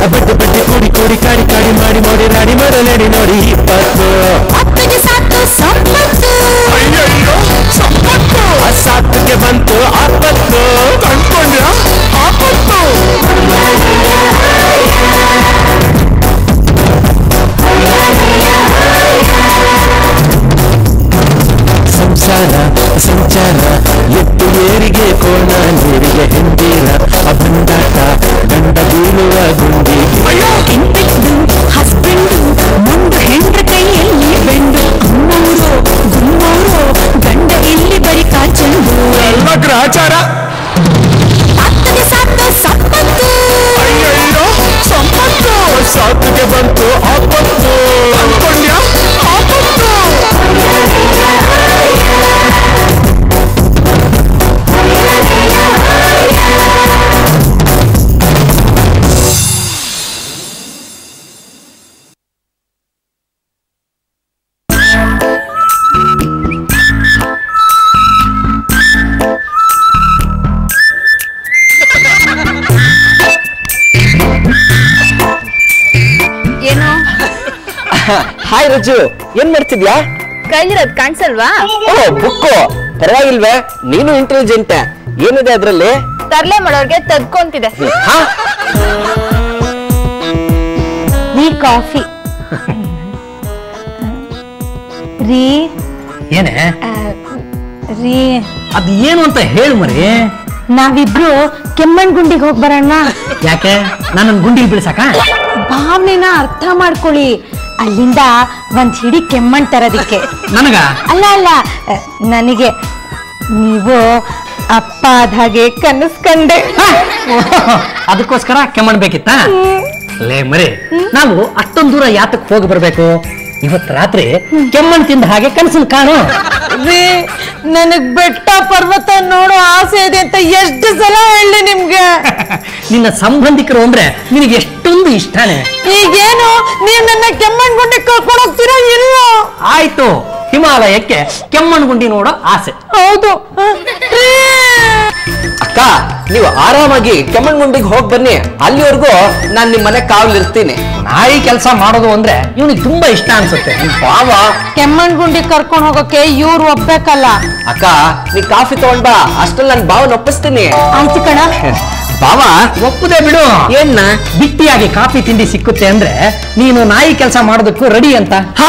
ಬಡ್ಡಿ ಬಡ್ಡಿ ಕೂಡಿ ಕೂಡಿ ಕಾಡಿ ಕಾಡಿ ಮಾಡಿ ಮಾಡಿ ರಾಡಿ ಮಾಡಲೇಡಿ ನೋಡಿ ಇಪ್ಪತ್ತು ಹತ್ತಿಗೆ ಸಾಕು ಸಂಪತ್ತು ಆ ಸಾತ್ತಿಗೆ ಬಂತು ಆಪತ್ತು ಕಂಡ್ಕೊಂಡ್ರ ಆಪತ್ತು ಸಂಸಾರ ಸಂಚಾರ ಎತ್ತು ಏರಿಗೆ ಕೋಣ ನೀರಿಗೆ ಹೆಂಡೀರ ಅಭಂಡಾಟ ಗಂಡ ಬೀಳುವ ಗುಂಡಿಗೆ ಕೆಂಪಿದ್ದು ಹಸ್ಬೆಂಡು ಮುಂಡು ಹೆಂಡ್ರ ಕೈಯಲ್ಲಿ ಬೆಂಡು ಅಮ್ಮವರು ಗುಮ್ಮವರು ಗಂಡ ಇಲ್ಲಿ ಬರಿ ಕಾಚಂಡು ಎಲ್ಲ ಗ್ರಹಚಾರ ಹತ್ತಿಗೆ ಸಾಕು ಸಂಪತ್ತು ಅಯ್ಯಯ್ಯೋ ಸಂಪತ್ತು ಸಾತ್ತಿಗೆ ಬಂತು ಆಪತ್ತು ಅನ್ಕೊಂಡ್ಯ ಆಪತ್ತು ಏನು ಹಾಯ್ ರಜು ಏನ್ ಮಾಡ್ತಿದ್ಯಾ ಕೈಲಿರೋದ್ ಕಾಣಿಸಲ್ವಾ ಓ ಬುಕ್ಕು ಪರವಾಗಿಲ್ವೇ ನೀನು ಇಂಟೆಲಿಜೆಂಟ್ ಏನಿದೆ ಅದ್ರಲ್ಲಿ ತರ್ಲೆ ಮಾಡೋರ್ಗೆ ತದ್ಕೊಂತಿದೆ ಹಾ ನೀ ಕಾಫಿ ರೀ ಏನೇ ರೀ ಅದ್ ಏನು ಅಂತ ಹೇಳು ಮರಿ ನಾವಿಬ್ರು ಕೆಮ್ಮಣ್ ಗುಂಡಿಗೆ ಹೋಗ್ ಬರೋಣ ಯಾಕೆ ನಾನು ಗುಂಡಿ ಬೀಳ್ಸಕ ಭಾವನೆನ ಅರ್ಥ ಮಾಡ್ಕೊಳ್ಳಿ ಅಲ್ಲಿಂದ ಒಂದ್ ಹಿಡಿ ಕೆಮ್ಮಣ್ ತರೋದಿಕ್ಕೆ ನನಗ ಅಲ್ಲ ಅಲ್ಲ ಅ, ನನಗೆ ನೀವು ಅಪ್ಪ ಆದ ಹಾಗೆ ಕನಸ್ಕಂಡೆ ಅದಕ್ಕೋಸ್ಕರ ಕೆಮ್ಮಣ್ ಬೇಕಿತ್ತ ಲೇ ಮರಿ ನಾವು ಅಷ್ಟೊಂದ್ ದೂರ ಯಾತಕ್ ಹೋಗಿ ಬರ್ಬೇಕು ಇವತ್ ರಾತ್ರಿ ಕೆಮ್ಮಣ್ ತಿಂದ ಹಾಗೆ ಕನಸನ್ ಕಾಣು ರೀ ನನಗ್ ಬೆಟ್ಟ ಪರ್ವತ ನೋಡೋ ಆಸೆ ಇದೆ ಅಂತ ಎಷ್ಟು ಸಲ ಹೇಳಿ ನಿಮ್ಗೆ ನಿನ್ನ ಸಂಬಂಧಿಕರು ಅಂದ್ರೆ ನಿನಗೆ ಎಷ್ಟೊಂದು ಇಷ್ಟನೇ ಈಗೇನು ನೀವ್ ನನ್ನ ಕೆಮ್ಮಣ್ ಗುಂಡಿ ಕರ್ಕೊಂಡು ಹೋಗ್ತೀರಾ ಇಲ್ವೋ ಆಯ್ತು ಹಿಮಾಲಯಕ್ಕೆ ಕೆಮ್ಮಣ್ ಗುಂಡಿ ನೋಡೋ ಆಸೆ ಹೌದು ರೀ. ಅಕ್ಕ ನೀವು ಆರಾಮಾಗಿ ಕೆಮ್ಮಣ್ಗುಂಡಿಗೆ ಹೋಗ್ ಬನ್ನಿ ಅಲ್ಲಿವರೆಗೂ ನಾನ್ ನಿಮ್ ಮನೆ ಕಾವಲಿರ್ತೀನಿ ನಾಯಿ ಕೆಲಸ ಮಾಡೋದು ಅಂದ್ರೆ ಇವನಿಗೆ ತುಂಬಾ ಇಷ್ಟ ಅನ್ಸುತ್ತೆ ಬಾವ ಕೆಮ್ಮಣ್ ಗುಂಡಿ ಕರ್ಕೊಂಡು ಹೋಗಕ್ಕೆ ಇವ್ರು ಒಪ್ಬೇಕಲ್ಲ ಅಕ್ಕ ನೀ ಕಾಫಿ ತಗೊಂಡ್ ಬಾ ಅಷ್ಟ್ರಲ್ಲಿ ನನ್ ಬಾವನ್ ಒಪ್ಪಿಸ್ತೀನಿ ಆಯ್ತು ಕಣ ಬಾವ ಒಪ್ಪುದೇ ಬಿಡು ಏನ್ನ ಬಿಟ್ಟಿಯಾಗಿ ಕಾಫಿ ತಿಂಡಿ ಸಿಕ್ಕುತ್ತೆ ಅಂದ್ರೆ ನೀನು ನಾಯಿ ಕೆಲಸ ಮಾಡೋದಕ್ಕೂ ರೆಡಿ ಅಂತ ಹಾ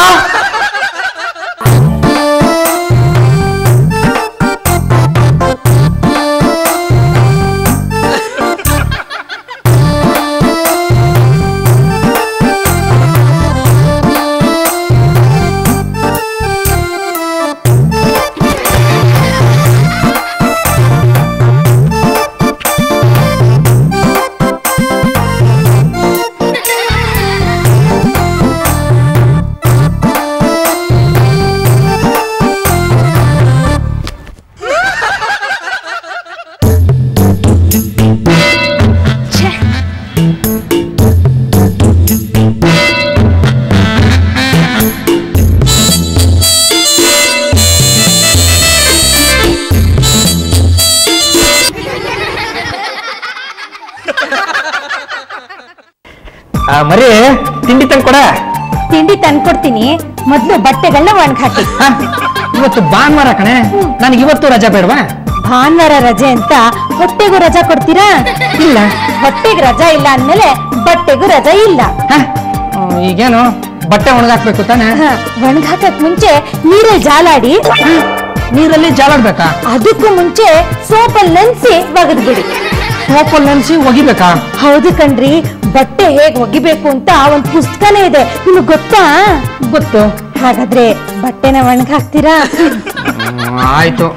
ಆ, ಮರಿ ತಿಂಡಿ ತಂದ್ಕೊಡ ತಿಂಡಿ ತಂದ್ಕೊಡ್ತೀನಿ ಮೊದ್ಲು ಬಟ್ಟೆಗಳನ್ನ ಒಣಗ್ ಹಾಕಿ ಹ? ಇವತ್ತು ಭಾನುವಾರ ಕಣೆ ನನಗೆ ಇವತ್ತು ರಜಾ ಬೇಡವಾ ಭಾನುವಾರ ರಜೆ ಅಂತ ಹೊಟ್ಟೆಗೂ ರಜಾ ಕೊಡ್ತೀರಾ ಇಲ್ಲ ಹೊಟ್ಟೆಗೆ ರಜಾ ಇಲ್ಲ ಅಂದ್ಮೇಲೆ ಬಟ್ಟೆಗೂ ರಜಾ ಇಲ್ಲ ಹ? ಹ್ಮ್, ಈಗೇನು ಬಟ್ಟೆ ಒಣಗಾಕ್ಬೇಕು ತಾನೆ ಹ, ಒಣಗ್ ಹಾಕಕ್ ಮುಂಚೆ ನೀರಲ್ಲಿ ಜಾಲಾಡಿ ನೀರಲ್ಲಿ ಜಾಲಾಡ್ಬೇಕಾ ಅದಕ್ಕೂ ಮುಂಚೆ ಸೋಪಲ್ಲಿ ನೆನ್ಸಿ ಒಗದ್ಬಿಡಿ ಸೋಪಲ್ಲಿ ನೆನ್ಸಿ ಒಗಿಬೇಕಾ ಹೌದು ಕಣ್ರಿ ಬಟ್ಟೆ ಹೇಗ್ ಒಗಿಬೇಕು ಅಂತ ಒಂದ್ ಪುಸ್ತಕನೇ ಇದೆ ನಿಮ್ಗೆ ಗೊತ್ತಾ ಗೊತ್ತು ಹಾಗಾದ್ರೆ ಬಟ್ಟೆನ ಒಣಗ್ ಹಾಕ್ತೀರಾ ಹ್ಮ್, ಆಯ್ತು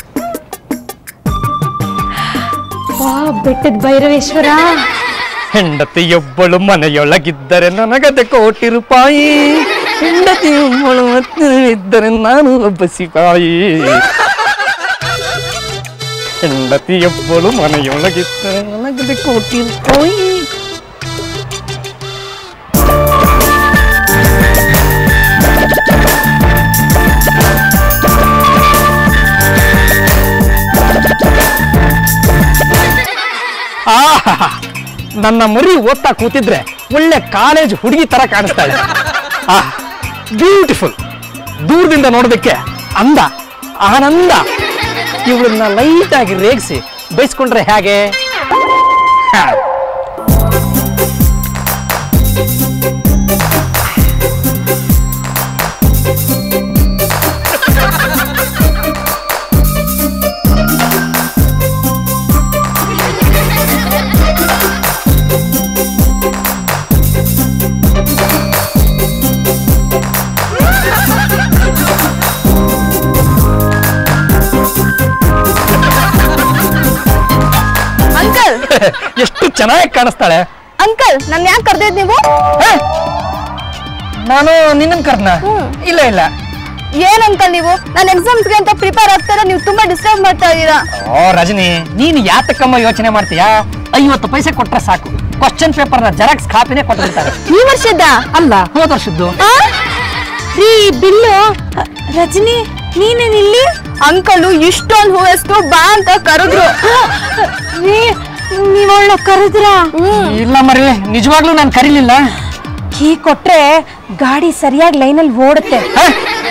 ವಾ ಬೆಟ್ಟದ ಭೈರವೇಶ್ವರ ಹೆಂಡತಿಯೊಬ್ಬಳು ಮನೆಯೊಳಗಿದ್ದರೆ ನನಗದೆ ಕೋಟಿ ರೂಪಾಯಿ ಹೆಂಡತಿಯೊಬ್ಬಳು ಇದ್ದರೆ ನಾನು ಒಬ್ಬ ಸಿಪಾಯಿ ಹೆಂಡತಿಯೊಬ್ಬಳು ಮನೆಯೊಳಗಿದ್ದರೆ ನನಗದೆ ಕೋಟಿ ರೂಪಾಯಿ ಆಹಾ ನನ್ನ ಮರಿ ಓದ್ತಾ ಕೂತಿದ್ರೆ ಒಳ್ಳೆ ಕಾಲೇಜ್ ಹುಡುಗಿ ತರ ಕಾಣಿಸ್ತಾಳೆ ಆ ಬ್ಯೂಟಿಫುಲ್ ದೂರದಿಂದ ನೋಡೋದಕ್ಕೆ ಅಂದ ಆನಂದ ಇವಳನ್ನ ಲೈಟ್ ಆಗಿ ರೇಗಿಸಿ ಬೈಸ್ಕೊಂಡ್ರೆ ಹೇಗೆ ಹಾ. ಅಂಕಲ್ ಎಷ್ಟು ಚೆನ್ನಾಗಿ ಕಾಣಿಸ್ತಾಳೆ ಅಂಕಲ್ ನನ್ನ ಯಾಕೆ ಕರ್ದಿದ್ ನೀವು ಹೇ? ನಾನು ನಿನ್ನನ್ ಕರ್ನ ಇಲ್ಲ ಇಲ್ಲ ಏನ್ ಅಂಕಲ್ ನೀವು ನನ್ನ ಎಕ್ಸಾಮ್ಸ್ಗೆ ಅಂತ ಪ್ರಿಪೇರ್ ಆಗ್ತಾರೆ ನೀವು ತುಂಬಾ ಡಿಸ್ಟರ್ಬ್ ಮಾಡ್ತಾ ಇದೀರಾ ಓ ರಜನಿ ನೀನು ಯಾತಕ್ಕಮ್ಮ ಯೋಚನೆ ಮಾಡ್ತೀಯಾ ಐವತ್ತು ಪೈಸೆ ಕೊಟ್ರೆ ಸಾಕು ಕ್ವಶನ್ ಪೇಪರ್ನ ಜೆರಾಕ್ಸ್ ಕಾಪಿನೇ ಕೊಟ್ಟಿರ್ತಾರೆ ಈ ವರ್ಷದ ಅಲ್ಲ ಹೋದ ವರ್ಷದ್ದು ರೀ ಬಿಲ್ಲು ರಜನಿ ನೀನೇನ್ ಇಲ್ಲಿ ಅಂಕಲು ಇಷ್ಟೊಂದು ಹೂವಷ್ಟು ಬಾ ಅಂತ ಕರೆದ್ರು ನೀವಳ್ಳ ಕರೆದ್ರ ಇಲ್ಲ ಮರಿ ನಿಜವಾಗ್ಲೂ ನಾನು ಕರೀಲಿಲ್ಲ ಕೀ ಕೊಟ್ರೆ ಗಾಡಿ ಸರಿಯಾಗಿ ಲೈನಲ್ಲಿ ಓಡುತ್ತೆ ಹ?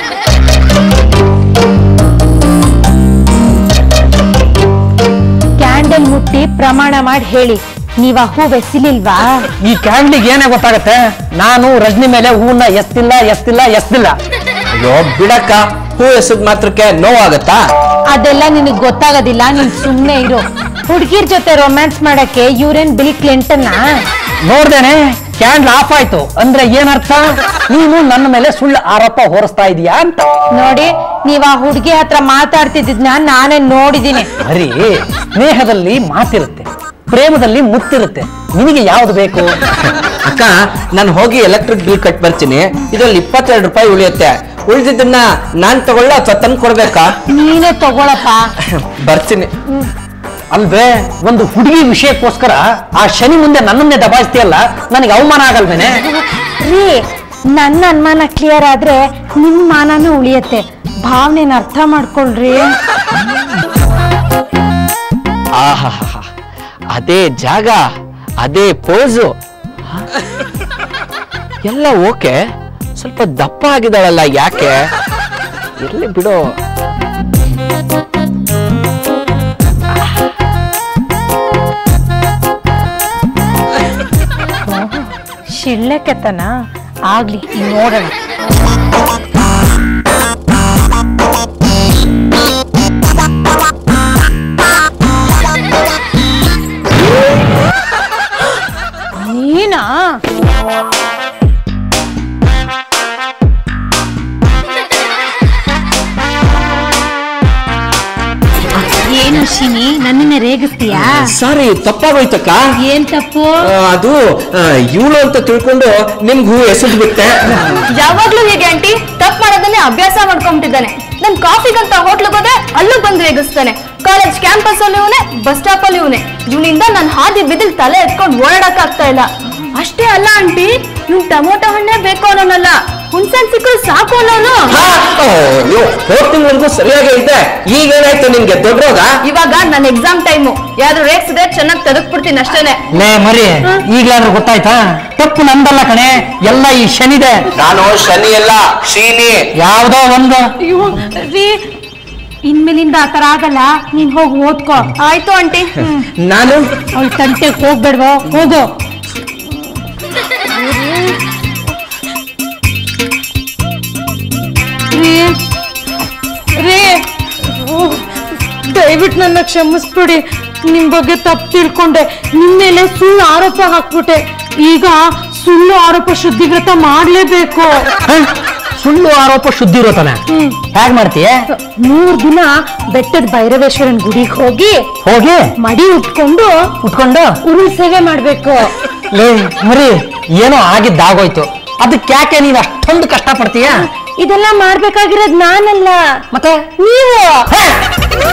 ಕ್ಯಾಂಡಲ್ ಮುಟ್ಟಿ ಪ್ರಮಾಣ ಮಾಡಿ ಹೇಳಿ ನೀವ ಹೂ ಬೆಸಿಲಿಲ್ವಾ ಈ ಕ್ಯಾಂಡ್ಲಿಗೆ ಏನೇ ಗೊತ್ತಾಗತ್ತೆ ನಾನು ರಜನಿ ಮೇಲೆ ಹೂವನ್ನ ಎಸ್ತಿಲ್ಲ ಎಸ್ತಿಲ್ಲ ಎಸ್ತಿಲ್ಲ ಅಯ್ಯೋ ಬಿಡಕ್ಕ ಹೂ ಎಸದ್ ಮಾತ್ರಕ್ಕೆ ನೋವಾಗತ್ತಾ ಅದೆಲ್ಲ ನಿನಗ್ ಗೊತ್ತಾಗೋದಿಲ್ಲ ನೀನ್ ಸುಮ್ನೆ ಇರು ಹುಡ್ಗಿರ್ ಜೊತೆ ರೊಮ್ಯಾನ್ಸ್ ಮಾಡಕ್ಕೆ ಇವ್ರೇನ್ ಬಿಲ್ ಕ್ಲಿಂಟನ್ನ ನೋಡ್ದೇನೆ ಕ್ಯಾಂಡ್ಲ್ ಆಫ್ ಆಯ್ತು ಅಂದ್ರೆ ಏನರ್ಥ ನೀನು ನನ್ನ ಮೇಲೆ ಸುಳ್ಳು ಆರೋಪ ಹೊರಿಸ್ತಾ ಇದೀಯಾ ಅಂತ ನೋಡಿ ನೀವ್ ಆ ಹುಡ್ಗಿ ಹತ್ರ ಮಾತಾಡ್ತಿದ್ದಿದ್ನ ನಾನೇ ನೋಡಿದೀನಿ ಬರೀ ಸ್ನೇಹದಲ್ಲಿ ಮಾತಿರುತ್ತೆ ಪ್ರೇಮದಲ್ಲಿ ಮುತ್ತಿರುತ್ತೆ ನಿನಗೆ ಯಾವ್ದು ಬೇಕು ಅಕ್ಕ ನಾನು ಹೋಗಿ ಎಲೆಕ್ಟ್ರಿಕ್ ಬಿಲ್ ಕಟ್ ಬರ್ತೀನಿ ಇದ್ರಲ್ಲಿ ಇಪ್ಪತ್ತೆರಡು ರೂಪಾಯಿ ಉಳಿಯುತ್ತೆ ಉಳಿದಿದ್ದನ್ನ ನಾನ್ ತಗೊಳ್ಳ ಅಥವಾ ತಂದು ಕೊಡ್ಬೇಕಾ ನೀನೇ ತಗೊಳಪ್ಪ ಬರ್ತೀನಿ ಅಲ್ವೇ ಒಂದು ಹುಡುಗಿ ವಿಷಯಕ್ಕೋಸ್ಕರ ಆ ಶನಿ ಮುಂದೆ ನನ್ನನ್ನೇ ದಬಾಯಿಸ್ತೀಯಲ್ಲ ನನಗೆ ಅವಮಾನ ಆಗಲ್ವೇನೆ ರೀ ನನ್ನ ಅನುಮಾನ ಕ್ಲಿಯರ್ ಆದ್ರೆ ನಿಮ್ ಮಾನನೂ ಉಳಿಯತ್ತೆ ಭಾವನೆನ ಅರ್ಥ ಮಾಡ್ಕೊಳ್ರಿ ಆಹಾ ಅದೇ ಜಾಗ ಅದೇ ಪೋಸು ಎಲ್ಲ ಓಕೆ ಸ್ವಲ್ಪ ದಪ್ಪ ಆಗಿದ್ದಾಳಲ್ಲ ಯಾಕೆ ಇರ್ಲಿ ಬಿಡು ಶಿಳ್ಳೆಕೆತನ ಆಗ್ಲಿ ನೋಡೋಣ ನೀನಾ ಏನು ಶಿನಿ ನನ್ನನ್ನೇ ರೇಗಿಸ್ತೀಯಾ ಸಾರಿ ತಪ್ಪಾಗೋಯ್ತಕ್ಕ ಏನ್ ತಪ್ಪು ಆ, ಅದು ಇವಳು ಅಂತ ತಿಳ್ಕೊಂಡು ನಿಮ್ಗೆ ಹೂ ಎಸೆದು ಬಿಟ್ಟೆ ಯಾವಾಗ್ಲೂ ಹೇಗೆ ಆಂಟಿ ತಪ್ಪು ಮಾಡೋದನ್ನೇ ಅಭ್ಯಾಸ ಮಾಡ್ಕೊಂಬಿಟ್ಟಿದ್ದಾನೆ ನನ್ ಕಾಫಿಗಂತ ಹೋಟ್ಲಿಗೆ ಹೋದೆ ಅಲ್ಲೂ ಬಂದು ರೇಗಿಸ್ತಾನೆ ಕಾಲೇಜ್ ಕ್ಯಾಂಪಸ್ ಅಲ್ಲಿ ಇವನೇ ಬಸ್ ಸ್ಟಾಪ್ ಅಲ್ಲಿ ಇವನೇ ಇವನಿಂದ ನನ್ ಹಾದಿ ಬಿದ್ದಿಲ್ ತಲೆ ಎತ್ಕೊಂಡು ಓಡಾಡಕ್ ಆಗ್ತಾ ಇಲ್ಲ ಅಷ್ಟೇ ಅಲ್ಲ ಆಂಟಿ ಇವ್ ಟೊಮೊಟೊ ಹಣ್ಣೇ ಬೇಕು ಅನ್ನೋನಲ್ಲ ಹುಣ್ಸೆನ್ ಸಿಕ್ಕರು ಸಾಕು ಅನ್ನೋನು ಹೋದ್ ತಿಂಗಳಿಗೂ ಸರಿಯಾಗಿ ಐತೆ ಈಗ ಏನಾಯ್ತು ನಿನ್ಗೆ ದೊಡ್ಡ ರೋಗ ಇವಾಗ ನನ್ನ ಎಕ್ಸಾಮ್ ಟೈಮು ಯಾರು ರೇಗ್ಸಿದ್ರೆ ಚೆನ್ನಾಗಿ ತೆಗೆದ್ಬಿಡ್ತೀನಿ ಅಷ್ಟೇನೆ ಲೇ ಮರಿ ಈಗ್ಲಾದ್ರೂ ಗೊತ್ತಾಯ್ತಾ ತಪ್ಪು ನಂದಲ್ಲ ಕಣೆ ಎಲ್ಲ ಈ ಶನಿದೆ ನಾನು ಶನಿ ಅಲ್ಲ ಶೀನಿ ಯಾವ್ದೋ ಒಂದು ಅಯ್ಯೋ ರೀ ಇನ್ಮೇಲಿಂದ ಆ ತರ ಆಗಲ್ಲ ನೀನ್ ಹೋಗಿ ಓದ್ಕೋ ಆಯ್ತು ಆಂಟಿ ನಾನು ಅವಳ ತಂಟೆಗೆ ಹೋಗ್ಬೇಡ್ವೋ ಹೋಗು ರೀ ರೀ ಓಹ್, ದಯವಿಟ್ಟು ನನ್ನ ಕ್ಷಮಿಸ್ಬಿಡಿ ನಿಮ್ ಬಗ್ಗೆ ತಪ್ಪು ತಿಳ್ಕೊಂಡೆ ನಿಮ್ ಮೇಲೆ ಸುಳ್ಳು ಆರೋಪ ಹಾಕ್ಬಿಟ್ಟೆ ಈಗ ಸುಳ್ಳು ಆರೋಪ ಶುದ್ಧಿವ್ರತ ಮಾಡ್ಲೇಬೇಕು ಹ? ಸುಳ್ಳು ಆರೋಪ ಶುದ್ಧಿ ಇರೋತಾನೆ ಹೇಗ್ ಮಾಡ್ತೀಯ ಮೂರ್ ದಿನ ಬೆಟ್ಟದ ಭೈರವೇಶ್ವರನ್ ಗುಡಿಗೆ ಹೋಗಿ ಹೋಗಿ ಮಡಿ ಉಟ್ಕೊಂಡು ಉಟ್ಕೊಂಡು ಉರುಳ್ ಸೇವೆ ಮಾಡ್ಬೇಕು ಲೇ ಮರಿ ಏನೋ ಆಗಿದ್ದಾಗೋಯ್ತು ಅದಕ್ಕೆ ಯಾಕೆ ನೀನ್ ಅಷ್ಟೊಂದು ಕಷ್ಟ ಪಡ್ತೀಯ ಇದೆಲ್ಲ ಮಾಡ್ಬೇಕಾಗಿರೋದ್ ನಾನಲ್ಲ ಮತ್ತೆ ನೀವು ಹೇ!